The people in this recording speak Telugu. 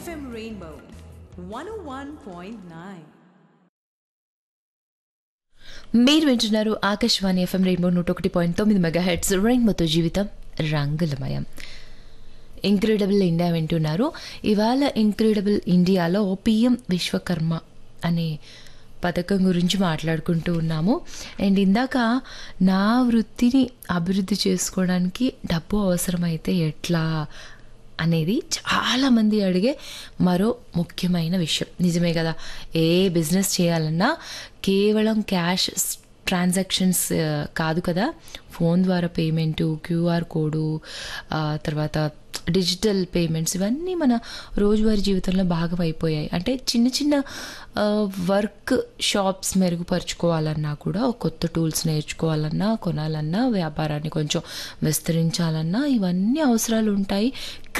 FM Rainbow 101.9. మీరు వింటున్నారు ఆకాశవాణి ఎఫ్ఎం రెయిన్బో నూట ఒకటి పాయింట్ తొమ్మిది మెగా హెడ్స్ రెయిన్బోతో జీవితం రంగులమయం ఇంక్రెడిబుల్ ఇండియా వింటున్నారు ఇవాళ ఇంక్రెడిబుల్ ఇండియాలో పిఎం విశ్వకర్మ అనే పథకం గురించి మాట్లాడుకుంటూ ఉన్నాము అండ్ ఇందాక నా వృత్తిని అభివృద్ధి చేసుకోవడానికి డబ్బు అవసరమైతే ఎట్లా అనేది చాలామంది అడిగే మరో ముఖ్యమైన విషయం నిజమే కదా ఏ బిజినెస్ చేయాలన్నా కేవలం క్యాష్ ట్రాన్సాక్షన్స్ కాదు కదా ఫోన్ ద్వారా పేమెంటు క్యూఆర్ కోడు ఆ, తర్వాత డిజిటల్ పేమెంట్స్ ఇవన్నీ మన రోజువారీ జీవితంలో భాగం అయిపోయాయి అంటే చిన్న చిన్న ఆ, వర్క్ షాప్స్ మెరుగుపరుచుకోవాలన్నా కూడా ఒక కొత్త టూల్స్ నేర్చుకోవాలన్నా కొనాలన్నా వ్యాపారాన్ని కొంచెం విస్తరించాలన్నా ఇవన్నీ అవసరాలు ఉంటాయి